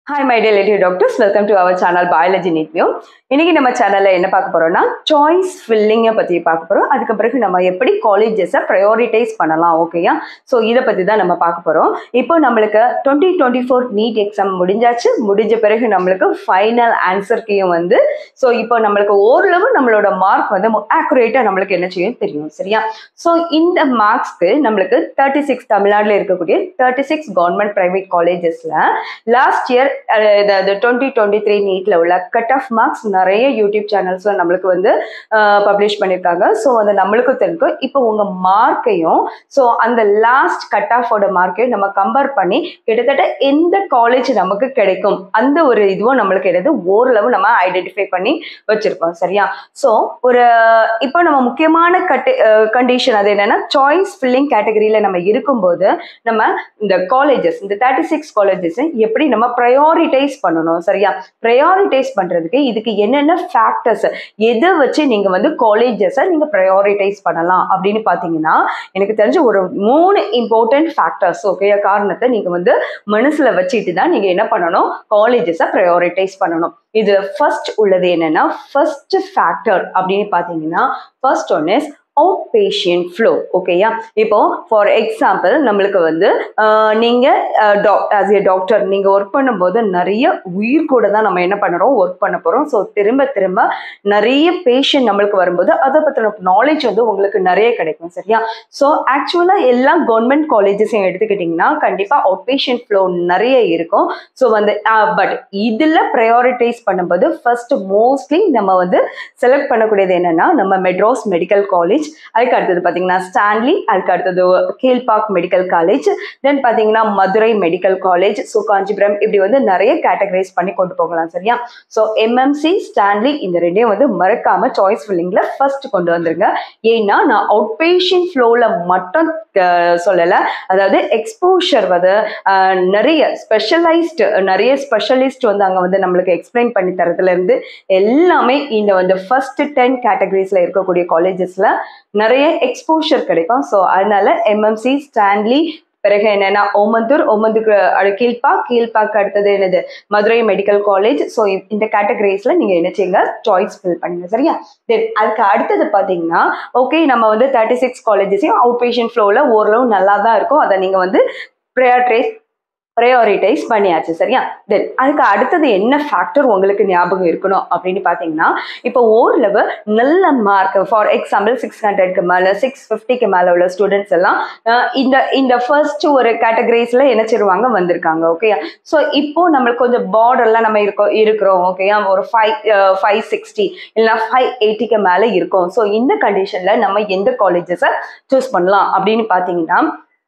hi my relative doctors welcome to our channel biology Nithyam இன்னைக்கு நம்ம சேனல்ல என்ன பார்க்க போறோம்னா சாய்ஸ் ஃபில்லிங்கை பத்தி பார்க்க போறோம் அதுக்கு பிறகு நம்ம எப்படி காலேஜஸை ப்ரையாரிட்டைஸ் பண்ணலாம் ஓகேயா ஸோ இதை பத்தி தான் நம்ம பார்க்க போறோம் இப்போ நம்மளுக்கு twenty twenty four NEET exam முடிஞ்சாச்சு முடிஞ்ச பிறகு நம்மளுக்கு ஃபைனல் ஆன்சர்க்கையும் வந்து ஸோ இப்போ நம்மளுக்கு ஓரளவு நம்மளோட மார்க் வந்து ஆக்குரேட்டா நம்மளுக்கு என்ன செய்யும் தெரியும் சரியா ஸோ இந்த மார்க்ஸ்க்கு நம்மளுக்கு தேர்ட்டி சிக்ஸ் தமிழ்நாட்டில் இருக்கக்கூடிய தேர்ட்டி சிக்ஸ் கவர்மெண்ட் ப்ரைவேட் காலேஜஸ்ல லாஸ்ட் இயர் அதாவது டுவெண்ட்டி டுவெண்ட்டி த்ரீ நீட்ல உள்ள கட் ஆஃப் மார்க்ஸ் நிறைய யூடியூப் சேனல்ஸ்ல நம்மளுக்கு வந்து பப்ளிஷ் பண்ணியிருக்காங்க ஸோ அது நம்மளுக்கும் தெரியும் இப்போ உங்க மார்க்கையும் ஸோ அந்த லாஸ்ட் கட் ஆஃபோட மார்க்கையும் நம்ம கம்பேர் பண்ணி கிட்டத்தட்ட எந்த காலேஜ் நமக்கு கிடைக்கும் அந்த ஒரு இதுவும் நம்மளுக்கு என்னது ஓரளவு நம்ம ஐடென்டிஃபை பண்ணி வச்சிருக்கோம் சரியா ஸோ ஒரு இப்போ நம்ம முக்கியமான கட்டு கண்டிஷன் அது என்னன்னா சாய்ஸ் ஃபில்லிங் கேட்டகரியில நம்ம இருக்கும்போது நம்ம இந்த காலேஜஸ் இந்த தேர்ட்டி சிக்ஸ் காலேஜஸ் எப்படி நம்ம ப்ரையாரிட்டைஸ் பண்ணணும் சரியா ப்ரையாரிட்டைஸ் பண்றதுக்கு இதுக்கு என்னென்ன ஃபேக்டர்ஸ் எதை வச்சு நீங்க வந்து காலேஜஸை நீங்க ப்ரையாரிட்டைஸ் பண்ணலாம் அப்படின்னு பாத்தீங்கன்னா எனக்கு தெரிஞ்ச ஒரு மூணு இம்பார்ட்டன்ட் ஃபேக்டர்ஸ் ஓகே காரணத்தை நீங்க வந்து மனசுல வச்சுட்டு தான் நீங்க என்ன பண்ணணும் காலேஜஸை ப்ரையாரிட்டைஸ் பண்ணணும் இது ஃபர்ஸ்ட் உள்ளது என்னன்னா ஃபர்ஸ்ட் ஃபேக்டர் அப்படின்னு பாத்தீங்கன்னா first one is out patient flow ஓகேயா இப்போ ஃபார் எக்ஸாம்பிள் நம்மளுக்கு வந்து நீங்கள் ஆஸ் ஏ டாக்டர் நீங்கள் ஒர்க் பண்ணும்போது நிறைய உயிர் கூட தான் நம்ம என்ன பண்ணுறோம் ஒர்க் பண்ண போகிறோம் ஸோ திரும்ப திரும்ப நிறைய பேஷண்ட் நம்மளுக்கு வரும்போது அதை பற்றின நாலேஜ் வந்து உங்களுக்கு நிறைய கிடைக்கும் சரியா ஸோ ஆக்சுவலாக எல்லா கவர்மெண்ட் காலேஜஸையும் எடுத்துக்கிட்டிங்கன்னா கண்டிப்பாக அவுட் பேஷண்ட் ஃப்ளோ நிறைய இருக்கும் ஸோ வந்து பட் இதில் ப்ரையாரிட்டைஸ் பண்ணும்போது ஃபர்ஸ்ட் மோஸ்ட்லி நம்ம வந்து செலக்ட் பண்ணக்கூடியது என்னென்னா நம்ம மெட்ராஸ் மெடிக்கல் காலேஜ் அதுக்கு அடுத்தது பார்த்தீங்கன்னா ஸ்டான்லி அதுக்கு அடுத்தது கீழ்பாக் மெடிக்கல் காலேஜ் தென் பார்த்தீங்கன்னா Madurai medical college so Kanchipuram இப்படி வந்து நிறைய கேட்டகரைஸ் பண்ணி கொண்டு போகலாம் சரியா ஸோ எம்எம்சி ஸ்டான்லி இந்த ரெண்டையும் வந்து மறக்காம சாய்ஸ் ஃபில்லிங்ல ஃபர்ஸ்ட் கொண்டு வந்துருங்க ஏன்னா நான் அவுட் பேஷண்ட் ஃப்ளோவில் மட்டும் சொல்லலை அதாவது எக்ஸ்போஷர் வந்து நிறைய ஸ்பெஷலைஸ்டு நிறைய ஸ்பெஷலிஸ்ட் வந்து அங்கே வந்து நம்மளுக்கு எக்ஸ்பிளைன் பண்ணி தரதுலேருந்து எல்லாமே இந்த வந்து ஃபர்ஸ்ட் டென் கேட்டகரிஸில் இருக்கக்கூடிய காலேஜஸில் நிறைய எக்ஸ்போஷர் கிடைக்கும் ஸோ அதனால எம்எம்சி ஸ்டான்லி பிறகு என்னன்னா ஓமந்தூர் ஓமந்தூர் கீழ்பா கீழ்பாக்கு அடுத்தது என்னது மதுரை மெடிக்கல் காலேஜ் ஸோ இந்த கேட்டகரிஸ்ல நீங்க என்ன செய்யுங்க சாய்ஸ் ஃபில் பண்ணுங்க சரியா தென் அதுக்கு அடுத்தது பார்த்தீங்கன்னா ஓகே நம்ம வந்து தேர்ட்டி சிக்ஸ் காலேஜஸையும் அவுட் பேஷண்ட் ஃப்ளோவில் ஓரளவு நல்லா தான் இருக்கும் அதை நீங்க வந்து ப்ரையாரிட்டைஸ் ப்ரையாரிட்டைஸ் பண்ணியாச்சு சரியா தென் அதுக்கு அடுத்தது என்ன ஃபேக்டர் உங்களுக்கு ஞாபகம் இருக்கணும் அப்படின்னு பார்த்தீங்கன்னா இப்போ ஓரளவு நல்ல மார்க் ஃபார் எக்ஸாம்பிள் சிக்ஸ் ஹண்ட்ரட்க்கு மேலே சிக்ஸ் ஃபிஃப்டிக்கு மேலே உள்ள ஸ்டூடெண்ட்ஸ் எல்லாம் இந்த இந்த ஃபர்ஸ்ட் ஒரு கேட்டகரிஸில் என்ன செய்வாங்க வந்திருக்காங்க ஓகேயா ஸோ இப்போ நம்மளுக்கு கொஞ்சம் பார்டர்லாம் நம்ம இருக்கோம் இருக்கிறோம் ஓகேயா ஒரு ஃபைவ் ஃபைவ் சிக்ஸ்டி இல்லைனா ஃபைவ் எயிட்டிக்கு மேலே இருக்கும் ஸோ இந்த கண்டிஷனில் நம்ம எந்த காலேஜஸை சூஸ் பண்ணலாம் அப்படின்னு பார்த்தீங்கன்னா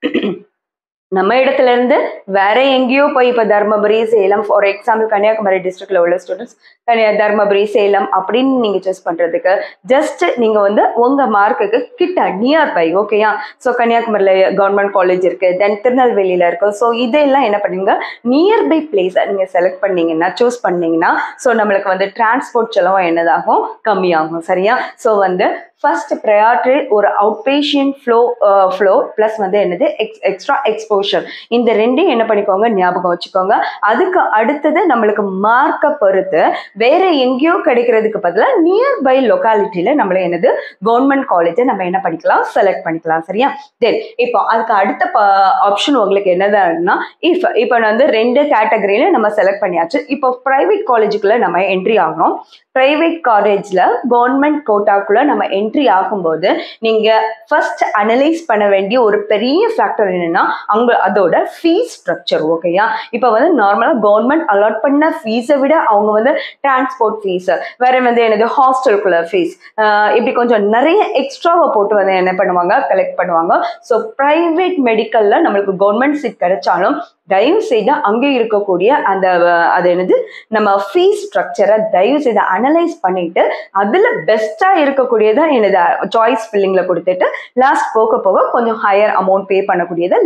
நம்ம இடத்துல இருந்து வேற எங்கேயோ போய் இப்போ தர்மபுரி சேலம் ஃபார் எக்ஸாம்பிள் கன்னியாகுமரி டிஸ்ட்ரிக்ட்ல உள்ள ஸ்டூடெண்ட்ஸ் கன்னியா தர்மபுரி சேலம் அப்படின்னு நீங்க சூஸ் பண்றதுக்கு ஜஸ்ட் நீங்க வந்து உங்க மார்க்குக்கு கிட்ட நியர் பை ஓகேயா ஸோ கன்னியாகுமரியில கவர்மெண்ட் காலேஜ் இருக்கு தென் திருநெல்வேலியில இருக்கு ஸோ இதெல்லாம் என்ன பண்ணுங்க நியர்பை பிளேஸை நீங்க செலக்ட் பண்ணீங்கன்னா சூஸ் பண்ணீங்கன்னா ஸோ நம்மளுக்கு வந்து டிரான்ஸ்போர்ட் செலவும் என்னதாகும் கம்மியாகும் சரியா ஸோ வந்து ஃபர்ஸ்ட் ப்ரையாரிட்டி ஒரு out patient flow flow plus வந்து என்னது எக்ஸ் எக்ஸ்ட்ரா எக்ஸ்போஷர் இந்த ரெண்டையும் என்ன பண்ணிக்கோங்க ஞாபகம் வச்சுக்கோங்க அதுக்கு அடுத்தது நம்மளுக்கு மார்க்கை பொறுத்து வேற எங்கேயோ கிடைக்கிறதுக்கு பதிலாக நியர்பை லொக்காலிட்டியில நம்மள என்னது கவர்மெண்ட் காலேஜை நம்ம என்ன பண்ணிக்கலாம் செலக்ட் பண்ணிக்கலாம் சரியா தென் இப்போ அதுக்கு அடுத்த ஆப்ஷன் உங்களுக்கு என்னதுன்னா இஃப் இப்போ வந்து ரெண்டு கேட்டகரியில நம்ம செலக்ட் பண்ணியாச்சு இப்போ ப்ரைவேட் காலேஜுக்குள்ள நம்ம என்ட்ரி ஆகணும் ப்ரைவேட் காலேஜில் கவர்மெண்ட் கோட்டாக்குள்ள நம்ம என்ட்ரி ஆகும்போது நீங்கள் ஃபர்ஸ்ட் அனலைஸ் பண்ண வேண்டிய ஒரு பெரிய ஃபேக்டர் என்னன்னா அங்கே அதோட ஃபீஸ் ஸ்ட்ரக்சர் ஓகேயா இப்போ வந்து நார்மலாக கவர்மெண்ட் அலாட் பண்ண ஃபீஸை விட அவங்க வந்து டிரான்ஸ்போர்ட் ஃபீஸ் வேற வந்து எனது ஹாஸ்டலுக்குள்ள ஃபீஸ் இப்படி கொஞ்சம் நிறைய எக்ஸ்ட்ராவை போட்டு வந்து என்ன பண்ணுவாங்க கலெக்ட் பண்ணுவாங்க ஸோ ப்ரைவேட் மெடிக்கலில் நம்மளுக்கு கவர்மெண்ட் சீட் கிடைச்சாலும் தயவு செய்து அங்கே இருக்கக்கூடிய அந்த அது என்னது நம்ம ஃபீஸ் ஸ்ட்ரக்சரை தயவு செய்து அனலைஸ் பண்ணிட்டு அதில் பெஸ்ட்டாக இருக்கக்கூடியதை எனது சாய்ஸ் ஃபில்லிங்கில் கொடுத்துட்டு லாஸ்ட் போக போக கொஞ்சம் ஹையர் அமௌண்ட் பே பண்ணக்கூடியதை லாஸ்ட்ல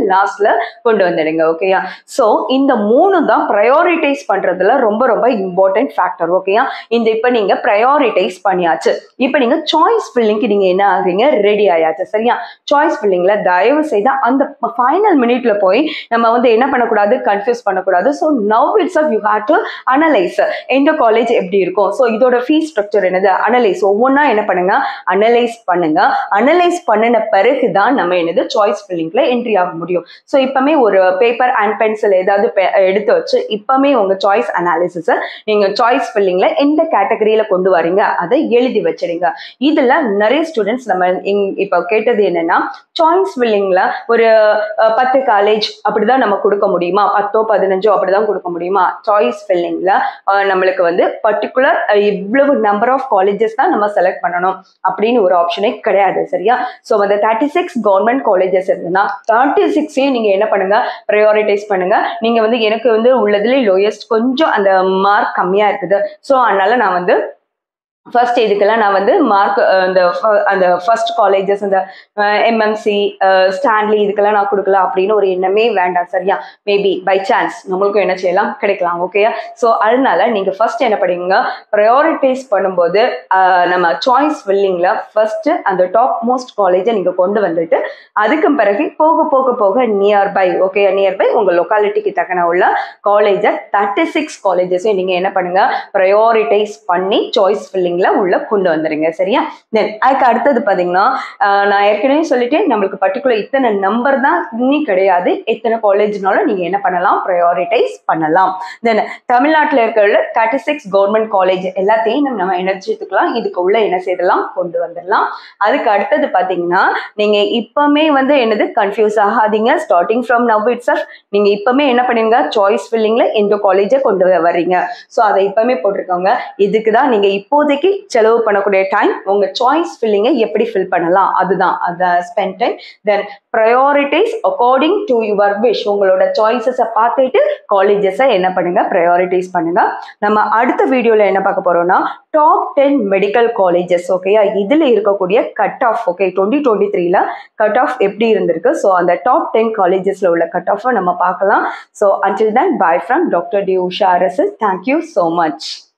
காலேஜஸை கொண்டு வந்துடுங்க ஓகேயா ஸோ இந்த மூணு தான் ப்ரையாரிட்டைஸ் பண்றதுல ரொம்ப ரொம்ப இம்பார்ட்டன்ட் ஃபேக்டர் ஓகேயா இந்த இப்போ நீங்க ப்ரையாரிட்டைஸ் பண்ணியாச்சு இப்போ நீங்க சாய்ஸ் ஃபில்லிங்க்கு நீங்க என்ன ஆகுறீங்க ரெடி ஆயாச்சு சரியா சாய்ஸ் ஃபில்லிங்ல தயவு செய்து அந்த ஃபைனல் மினிட்ல போய் நம்ம வந்து என்ன பண்ணக்கூடாது கன்ஃபியூஸ் பண்ணக்கூடாது so now it's of you have to analyse எந்த காலேஜ் எப்படி இருக்கும் ஸோ இதோட ஃபீஸ் ஸ்ட்ரக்சர் என்னது அனலைஸ் ஒவ்வொன்றா என்ன பண்ணுங்க அனலைஸ் பண்ணுங்க அனலைஸ் பண்ணின பிறகு தான் நம்ம என்னது சாய்ஸ் ஃபில்லிங்ல என்ட்ரி ஆக முடியும் ஸோ இப்பவுமே ஒரு பேப்பர் அண்ட் பென்சில் ஏதாவது pe- எடுத்து வச்சு இப்பவுமே உங்க சாய்ஸ் அனாலிசிஸை நீங்க சாய்ஸ் ஃபில்லிங்ல எந்த கேட்டகரியில கொண்டு வரீங்க அதை எழுதி வச்சிடுங்க இதுல நிறைய ஸ்டூடெண்ட்ஸ் நம்ம இங்- இப்போ கேட்டது என்னன்னா சாய்ஸ் ஃபில்லிங்ல ஒரு அஹ், பத்து காலேஜ் அப்படிதான் நம்ம கொடுக்க முடியுமா பத்தோ பதினஞ்சோ அப்படிதான் கொடுக்க முடியுமா சாய்ஸ் ஃபில்லிங்ல நம்மளுக்கு வந்து பர்டிகுலர் இவ்வளவு நம்பர் ஆஃப் காலேஜஸ் தான் நம்ம செலக்ட் பண்ணணும் அப்படின்னு ஒரு ஆப்ஷனே கிடையாது சரியா ஸோ அந்த தேர்ட்டி சிக்ஸ் கவர்மெண்ட் காலேஜஸ் இருந்ததுன்னா தேர்ட்டி சிக்ஸையும் நீங்க என்ன பண்ணுங்க ப்ரையாரிட்டைஸ் பண்ணுங்க நீங்க வந்து எனக்கு வந்து உள்ளதுல லோயஸ்ட் கொஞ்சம் அந்த மார்க் கம்மியா இருக்குது ஸோ அதனால நான் வந்து ஃபர்ஸ்ட் இதுக்கெல்லாம் நான் வந்து மார்க் அந்த ஃப- அந்த ஃபர்ஸ்ட் காலேஜஸ் அந்த எம்எம்சி ஸ்டான்லி இதுக்கெல்லாம் நான் கொடுக்கல அப்படின்னு ஒரு எண்ணமே வேண்டாம் சரியா மேபி பை சான்ஸ் நம்மளுக்கும் என்ன செய்யலாம் கிடைக்கலாம் ஓகேயா ஸோ அதனால நீங்க ஃபர்ஸ்ட் என்ன பண்ணுவீங்க ப்ரையாரிட்டைஸ் பண்ணும்போது அஹ், நம்ம சாய்ஸ் ஃபில்லிங்ல ஃபர்ஸ்ட் அந்த டாப் மோஸ்ட் காலேஜை நீங்க கொண்டு வந்துட்டு அதுக்கு பிறகு போக போக போக நியர்பை ஓகே நியர்பை உங்க லொக்காலிட்டிக்கு தக்கன உள்ள காலேஜை தேர்ட்டி சிக்ஸ் காலேஜஸையும் நீங்க என்ன பண்ணுங்க ப்ரையாரிட்டைஸ் பண்ணி சாய்ஸ் ஃபில்லிங்ல உள்ள கொண்டு வந்துருங்க சரியா தென் அதுக்கு அடுத்தது பாத்தீங்கன்னா ஆஹ் நான் ஏற்கனவே சொல்லிட்டேன் நம்மளுக்கு பர்டிகுலர் இத்தனை நம்பர் தான் இன்னி கிடையாது எத்தனை காலேஜ்னாலும் நீங்க என்ன பண்ணலாம் ப்ரையாரிட்டைஸ் பண்ணலாம் தென் தமிழ்நாட்டில் இருக்கிற தேர்ட்டி சிக்ஸ் கவர்மெண்ட் காலேஜ் எல்லாத்தையும் நம்ம நம்ம இணைச்சிட்டுக்கலாம் இதுக்கு உள்ள என்ன செய்யலாம் கொண்டு வந்துடலாம் அதுக்கு அடுத்தது பாத்தீங்கன்னா நீங்க இப்பவுமே வந்து என்னது கன்ஃபியூஸ் ஆகாதீங்க ஸ்டார்டிங் ஃப்ரம் நவ் இட்ஸ் நீங்க இப்பவுமே என்ன பண்ணுவீங்க சாய்ஸ் ஃபில்லிங்ல எந்த காலேஜை கொண்டு வர்றீங்க ஸோ அதை இப்பவுமே போட்டிருக்கோங்க இதுக்கு தான் நீங்க இப்போதைக்கு செலவு பண்ணக்கூடிய டைம் உங்க சாய்ஸ் ஃபில்லிங்கை எப்படி ஃபில் பண்ணலாம் அதுதான் அதை spend time then prioritise according to your wish உங்களோட சாய்ஸஸை பார்த்துட்டு காலேஜஸை என்ன பண்ணுங்க ப்ரையாரிட்டைஸ் பண்ணுங்க நம்ம அடுத்த வீடியோல என்ன பார்க்க போறோம்னா டாப் டென் மெடிக்கல் காலேஜஸ் ஓகேயா இதுல இருக்கக்கூடிய cut off okay twenty twenty த்ரீல கட் ஆஃப் எப்படி இருந்திருக்கு ஸோ அந்த டாப் டென் காலேஜஸ்ல உள்ள கட் ஆஃபை நம்ம பார்க்கலாம் so until then bye from doctor D Usha Arasu thank you so much